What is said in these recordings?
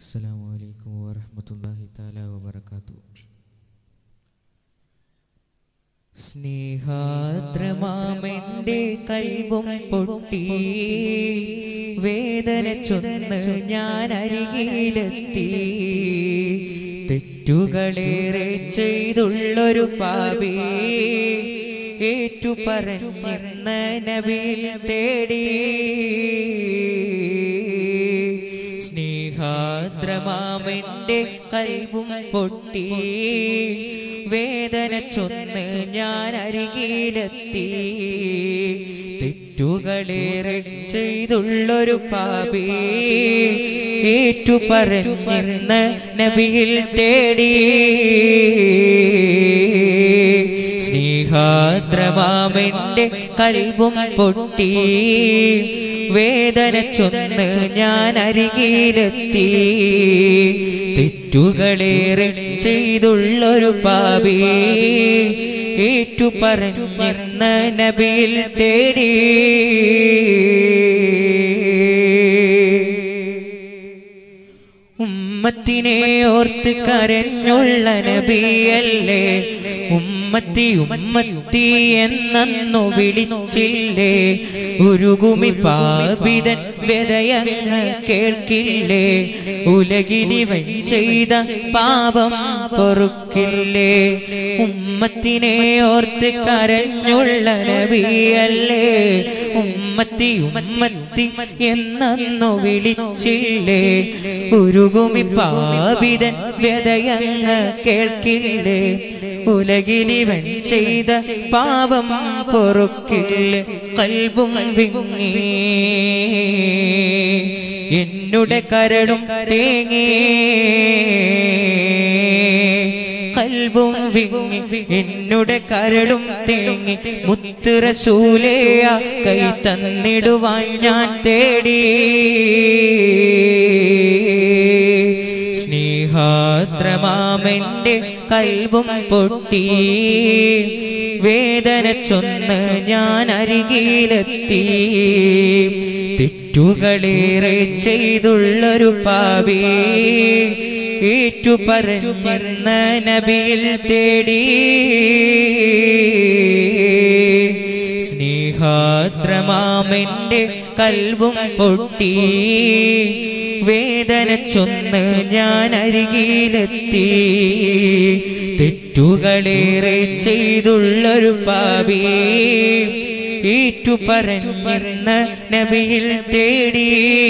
അസ്സലാമു അലൈക്കും വറഹ്മത്തുള്ളാഹി തആല വബറകാതുഹു സ്നേഹാദ്രമാമെന്റെ കൽവും പൊട്ടി വേദന ചൊന്ന് ഞാൻ അരികിലെത്തി തെറ്റുകളേറെ ചെയ്തുള്ളൊരു പാപി ഏറ്റു പറഞ്ഞെന്ന നബിയിൽ തേടി സ്നേഹാദ്രമാമെന്റെ കൽവും പൊട്ടി വേദന ചൊന്ന് ഞാൻ അരികിലെത്തി തെറ്റുകളേറെ ചെയ്തുള്ളൊരു പാപി ഏറ്റു പറഞ്ഞെന്ന് നബിയിൽ തേടി സ്നേഹാദ്രമാമെന്റെ കൽവും പൊട്ടി വേദന ചൊന്ന് ഞാൻ അരികിലെത്തി തെറ്റുകളേറെ ചെയ്തുള്ളൊരു പാപി ഏറ്റു പറഞ്ഞെന്ന നബിയിൽ തേടി ഉമ്മത്തിനെ ഓർത്ത് കരഞ്ഞുള്ള നബിയല്ലേ ഉമ്മത്തി ഉമ്മത്തി എന്നന്നു വിളിച്ചില്ലേ ഉരുകുമി പാപിതൻ വ്യതയങ്ങ് കേൾക്കില്ലേ ഉലകിലിവൻ ചെയ്ത പാപം പൊറുക്കില്ലേ ഉമ്മത്തിനെ ഓർത്ത് കരഞ്ഞുള്ള നബിയല്ലേ ഉമ്മത്തി ഉമ്മത്തി എന്നന്നു വിളിച്ചില്ലേ ഉരുകുമി പാപിതൻ വ്യതയങ്ങ് കേൾക്കില്ലേ ഉലകിലിവൻ ചെയ്ത പാപം പൊറുക്കില്ല കൽബും വിങ്ങി എന്നുടെ കരടും തേങ്ങി കൽബും വിങ്ങി എന്നുടെ കരടും തേങ്ങി മുത്ത് റസൂലേയ കൈ തന്നിടുവാൻ ഞാൻ തേടി സ്നേഹാദ്രമാമെന്റെ കൽവും പൊട്ടി വേദന ചൊന്ന് ഞാൻ അരികിലെത്തി തെറ്റുകളേറെ ചെയ്തുള്ളൊരു പാപി ഏറ്റു പറഞ്ഞെന്ന നബിയിൽ തേടി സ്നേഹാദ്രമാമെന്റെ കൽവും പൊട്ടി വേദന ചൊന്ന് ഞാൻ അരികിലെത്തി തെറ്റുകളേറെ ചെയ്തുള്ളൊരു പാപി ഏറ്റു പറഞ്ഞെന്ന നബിയിൽ തേടി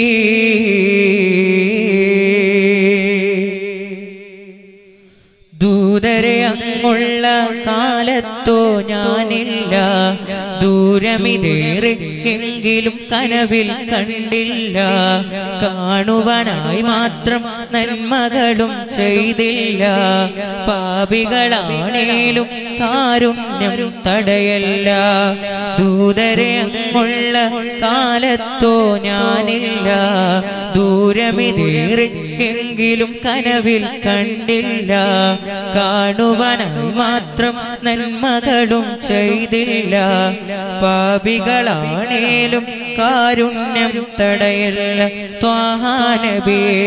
ദൂതരെ അങ്ങുള്ള കാലത്തോ ഞാനില്ല ദൂരമിതേറെ എങ്കിലും കനവിൽ കണ്ടില്ല കാണുവാനായി മാത്രം നന്മകളും ചെയ്തില്ല പാപികളാണേലും കാരുണ്യം തടയല്ല ദൂതരെ അങ്ങുള്ള കാലത്തോ ഞാനില്ല ദൂരമിതേറെ എങ്കിലും കനവിൽ കണ്ടില്ല കാണുവാനായി മാത്രം നന്മകളും ചെയ്തില്ല പാപികളാണേലും കാരുണ്യം തടയല്ല ത്വാഹാനബിയേ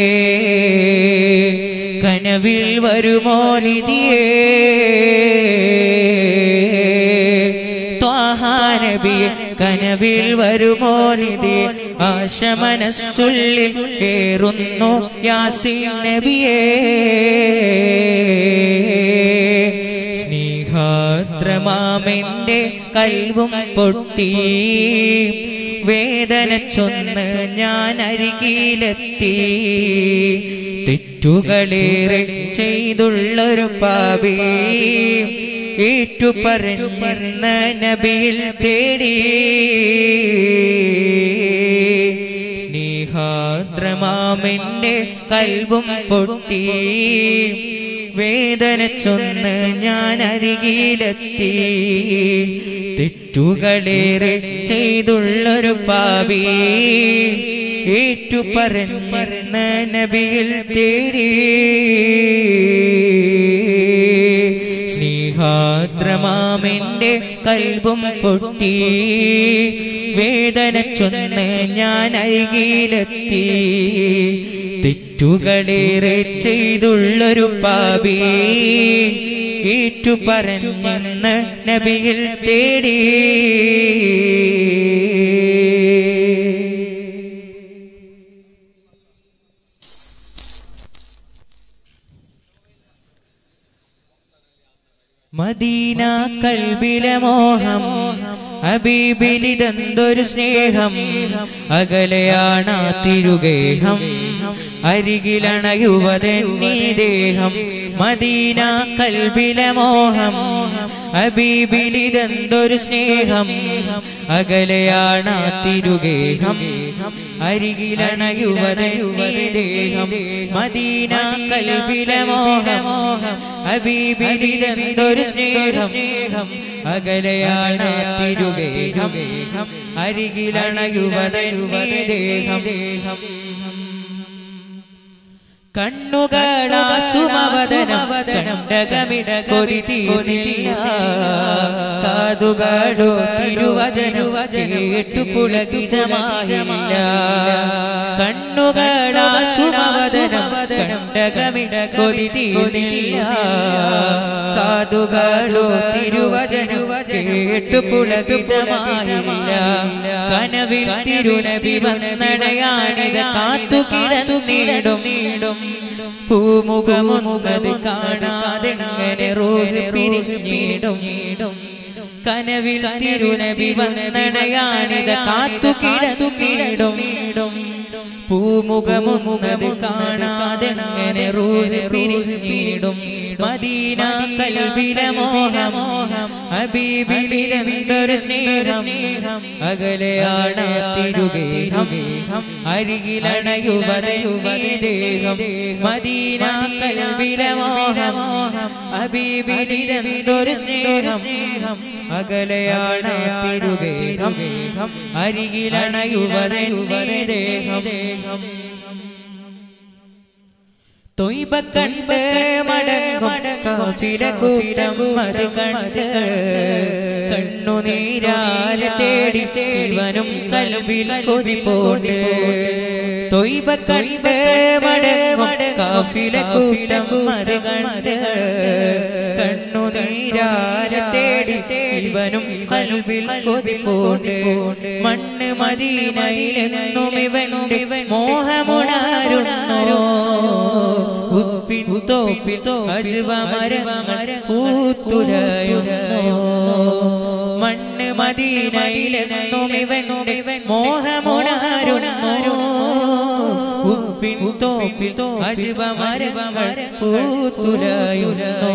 കനവിൽ വരുമോ നിധിയേ ത്വാഹാനബിയെ കനവിൽ വരുമോ നിധിയെ ആശ മനസ്സുള്ളിൽ ഏറുന്നു യാസീൻ നബിയേ സ്നേഹാദ്രമാമെന്റെ കൽവും പൊട്ടി വേദന ചൊന്ന് ഞാൻ അരികിലെത്തി തെറ്റുകളേറെ ചെയ്തുള്ളൊരു പാപി ഏറ്റു പറഞ്ഞെന്ന നബിയിൽ തേടി സ്നേഹാദ്രമാമെന്റെ കൽവും പൊട്ടി വേദന ചൊന്ന് ഞാൻ അരികിലെത്തി തെറ്റുകളേറെ ചെയ്തുള്ളൊരു പാപി ഏറ്റു പറഞ്ഞെന്ന നബിയിൽ തേടി സ്നേഹാദ്രമാമെന്റെ കൽവും പൊട്ടി വേദന ചൊന്ന് ഞാൻ അരികിലെത്തി തെറ്റുകളേറെ ചെയ്തുള്ളൊരു പാപി ഏറ്റു പറഞ്ഞെന്ന് നബിയിൽ തേടി മദീന കൽബിലെ മോഹം അബീബിലിതെന്തൊരു സ്നേഹം അകലെയാണ് ആ തിരുഗേഹം അരികിലണയുവതെന്നീ ദേഹം മദീന കൽബിലെ മോഹം അബീബിലിതെന്തൊരു സ്നേഹം അകലെയാണ് ആ തിരുഗേഹം അരികിലണയുവതെന്നീ ദേഹം മദീന കൽബിലെ മോഹം ഹബീബിലിതെന്തൊരു സ്നേഹം അകലെയാണ് ആ തിരുഗേഹം അരികിലണയുവതരുവതേ ദേഹം കണ്ണുകളാസുമവദനം കണ്ടകമിട കൊതി തീരില്ല കാതുകളോ തിരുവചനുവ കേട്ടു പുളകിതമായില്ല കണ്ണുകളാസുമവദനം കണ്ടകമിട കൊതി തീരില്ല കാതുകളോ തിരുവചനുവ കേട്ടു പുളകിതമായില്ല കനവിൽ തിരുനബി വന്നടയാണിത് കാത്തു കിടന്നു നീടും നീടും പൂമുഖമുഖത് കാണാതെ അങ്ങനെ റോഹ് പിരിഞ്ഞിടും കനവിൽ തിരുനബി വന്നടയാണിത് കാത്തു കിടന്നു കിടടും പൂമുഖമുഖത് കാണാതെ അങ്ങനെ റോഹ് പിരിഞ്ഞിടും മദീന കൽവിലെ മോഹം ഹബീബിലിതെന്തൊരു സ്നേഹം അകലെയാണ് തിരുഗേഹം അരികിലണയുവതയുവതി ദേഹം മദീന കൽവിലെ മോഹം ഹബീബിലിതെന്തൊരു സ്നേഹം അകലെയാണ് തിരുഗേഹം അരികിലണയുവതയുവതി ദേഹം തൊയ്ബ കണ്ട് മടങ്ങും കാഫില കൂട്ടം അത് കണ്ട് കണ്ണുനീരാല തേടി തേടിവനും കൽവിൽ കൊതി പോണ്ട് തൊയ്ബ കണ്ട് മടങ്ങും കാഫില കൂട്ടം അത് കണ്ട് കണ്ണുനീരാല തേടി തേടിവനും കൽവിൽ കൊതി പോണ്ട് മണ്ണ് മദീനയിലെന്നും ഇവനും മോഹമുണരുന്നോ ഉപ്പിൻ തോപ്പിൻ അജുവ മരമര പൂത്തുലയുന്നു മണ്ണ് മദീനയിലെന്നും ഇവൻ മോഹമുണരുന്നു ഉപ്പിൻ തോപ്പിൻ അജുവ മരമര പൂത്തുലയുന്നു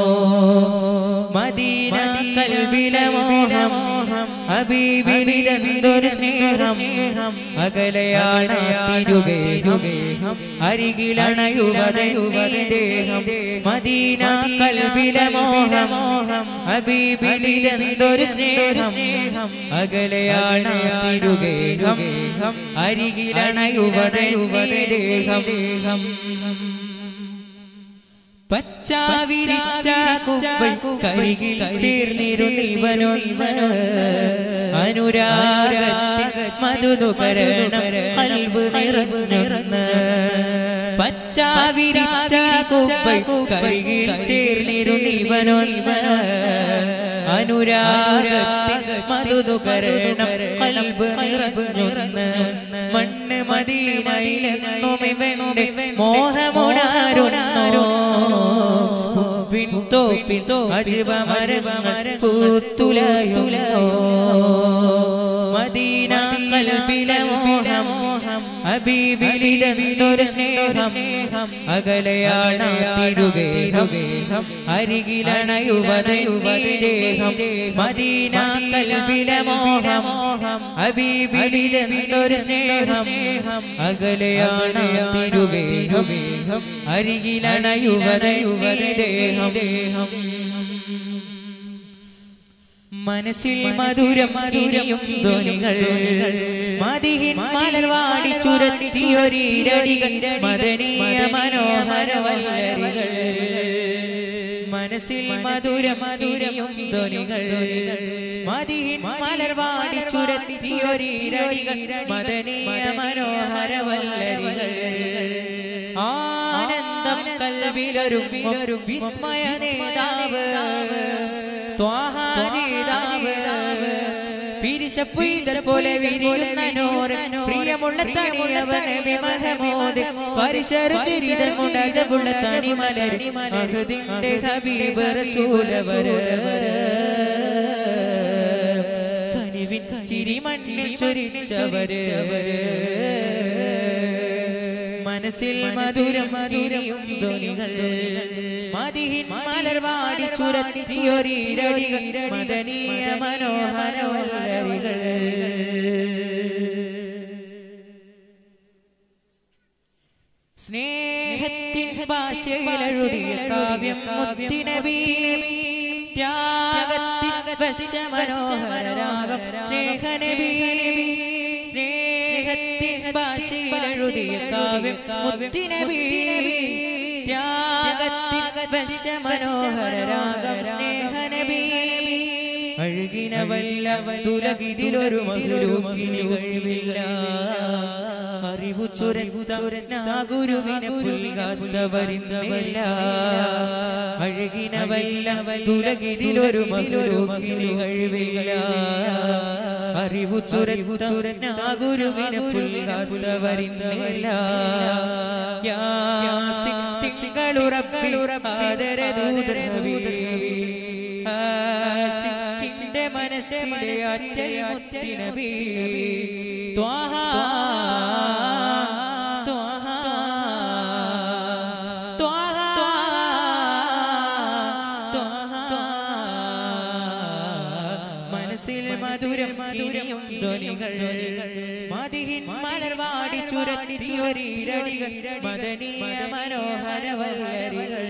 മദീന കൽബിലെ മോഹം ഹബീബിലിതെന്തൊരു സ്നേഹം അകലെയാണ് തിരുഗേഹം അരികിലണയുവതയുവതി ദേഹം മദീന കൽബിലെ മോഹം ഹബീബിലിതെന്തൊരു സ്നേഹം അകലെയാണ് തിരുഗേഹം അരികിലണയുവതയുവതി ദേഹം പച്ചാവിരിച്ച കുപ്പൈ കരികിൽ ചേർന്നിരുന്നിവനൊന്ന് അനുരാഗത്തിൽ മധുനുകരണം കൽവ് നിറഞ്ഞിറന്ന് പച്ചാവിരിച്ച കുപ്പൈ കരികിൽ ചേർന്നിരുന്നിവനൊന്ന് അനുരാഗത്തിൽ മധുനുകരണം കൽവ് നിറഞ്ഞിറന്ന് മണ്ണ് മദീനയിലെന്നും ഇവനുടെ മോഹമുണരുന്നോ പിന്തോ പിന്തോ അജിവ മരമര പൂത്തുലയുലോ മദീന കൽബിലെ മോഹം ഹബീബിലിതെന്തൊരു സ്നേഹം അകലെയാണ് തിരുഗേഹം അരികിലണയുവതയുവതി ദേഹം മദീന കൽബിലെ മോഹം ഹബീബിലിതെന്തൊരു സ്നേഹം അകലെയാണ് തിരുഗേഹം അരികിലണയുവതയുവതി ദേഹം ദേഹം മനസ്സിൽ മധുരം മധുരം ധ്വനികൾ മതിഹിൻ മലർവാടി ചുരത്തിയൊരീരടികൾ മദനീയ മനോഹര വല്ലരികൾ മനസ്സിൽ മധുരം മധുരം ധ്വനികൾ മതിഹിൻ മലർവാടി ചുരത്തിയൊരീരടികൾ മദനീയ മനോഹര വല്ലരികൾ ആനന്ദം കൽവിലൊരു ഒരു വിസ്മയ നേതാവ് ത്വാഹാജിതാവ് പിരിശപ്പുയ്തൽ പോലെ വിരിയുന്ന നോർ പ്രിയമുള്ള തണിയവനെ വിമഹമോദ് പരിശരുചരിതമുള്ള തണിമലർ അഹദിന്റെ ഹബീബ് റസൂലവര് കനിവിൻ ചിരിമണ്ണിൽ ചൊരിച്ചവര് മനസ്സിൽ മധുരം മധുരം ധ്വനികൾ മതിഹിൻ മലർവാടി ചുരത്തിയൊരീരടികൾ മദനീയ മനോഹര വല്ലരികൾ സ്നേഹത്തിൻ ഭാഷയിലെഴുതിയ കാവ്യം മുത്തിനബി ത്യാഗത്തിൻ വശമനോഹര രാഗം സ്നേഹനബി സ്നേഹത്തിൻ ഭാഷയിലെഴുതിയ കാവ്യം മുത്തിനബി ത്യാഗത്തിൻ വശമനോഹര രാഗം സ്നേഹനബി അഴുകിന വല്ല തുലകിതിലൊരു മധുരൂക്കിനി കഴിവില്ല അറിവു ചുരന്ന ഗുരുവിനെ പുൽകാത്തവരിന്തവല്ല അഴുകിന വല്ല തുലകിതിലൊരു മധുരൂക്കിനി കഴിവില്ല അറിവു ചുരന്ന ഗുരുവിനെ പുൽകാത്തവരിന്തവല്ല ആശിക്കിന്റെ മനസ്സിലെ അറ്റൽ മുത്തിനബി ത്വാഹ ത്വാഹ ത്വാഹ ത്വാഹ മനസ്സിൽ മധുരം മധുരം ധ്വനികൾ മതിഹിൻ മലർവാടി ചുരത്തിയൊരീരടികൾ മദനീയ മനോഹര വല്ലരികൾ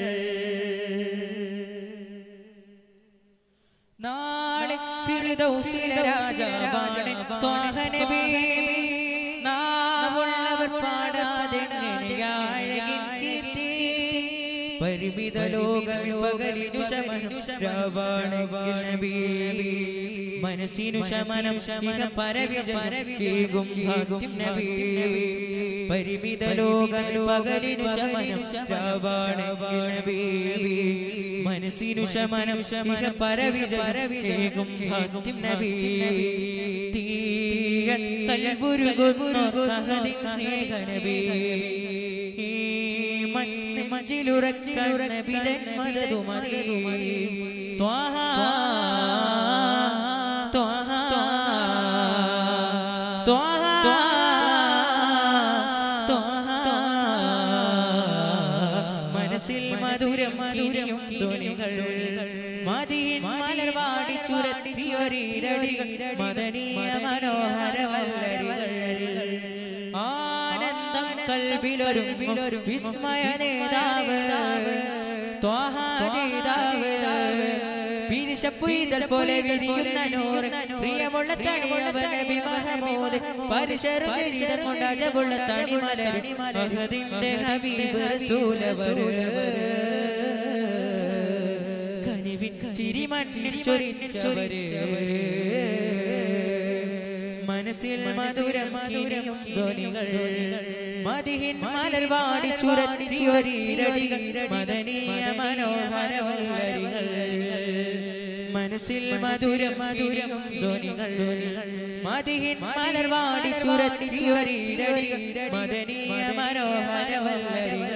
നാളെ ഫിർദൗസിലെ രാജാവാണ് ത്വാഹ നബി നാവുള്ളവർ പാടാതെ കീർത്തി പരിമിത ലോകമിൽ പകലിനു ശമനം രാവാണ് നബി മനസ്സിനു ശമനം ശമന പരവിജയം നബി പരിമിത ലോകമിൽ പകലിനു ശമനം രാവാണ് നബി മനസ്സിനു ശമനം ശമിക പരവിജയം നബി തീയൻ കൽബുരുകുന്നു സഹദിൻ സ്നേഹനബി ഈ മണ്ണ് മഞ്ചിലുറക്കുന്ന വിതൻ മതതുമതി ത്വാഹ ത്വാഹ ത്വാഹ മനസ്സിൽ മധുരം മധുരം ധ്വനികൾ മതിയിൻ മലർവാടി ചുരത്തിയൊരീരടികൾ മദനീയ മനോഹര വല്ലരികൾ ആനന്ദം കൽബിലൊരു വിലൊരു വിസ്മയ നേതാവ് ത്വാഹാജിതാവ് പിരിശപ്പുയ്തൽ പോലെ വിരിയുന്ന നൂറ് പ്രിയമുള്ള തണിയവന വിമഹമോദ് പരിശരു ചരിതം കൊണ്ട് അജബുള്ള തണിമലർ അഹദിന്റെ ഹബീബ് റസൂലവര് കനിവിൻ ചിരിമണ്ണിൽ ചൊരിച്ചവര് മനസ്സിൽ മധുരം മധുരം ധ്വനികൾ മതിഹിൻ മലർവാടി ചുരത്തിയൊരീരടികൾ മദനീയ മനോഹര വല്ലരികൾ മനസ്സിൽ മധുരം മധുരം ധ്വനികൾ മതിഹിൻ മലർവാടി ചുരത്തിയൊരീരടികൾ മദനീയ മനോഹര വല്ലരികൾ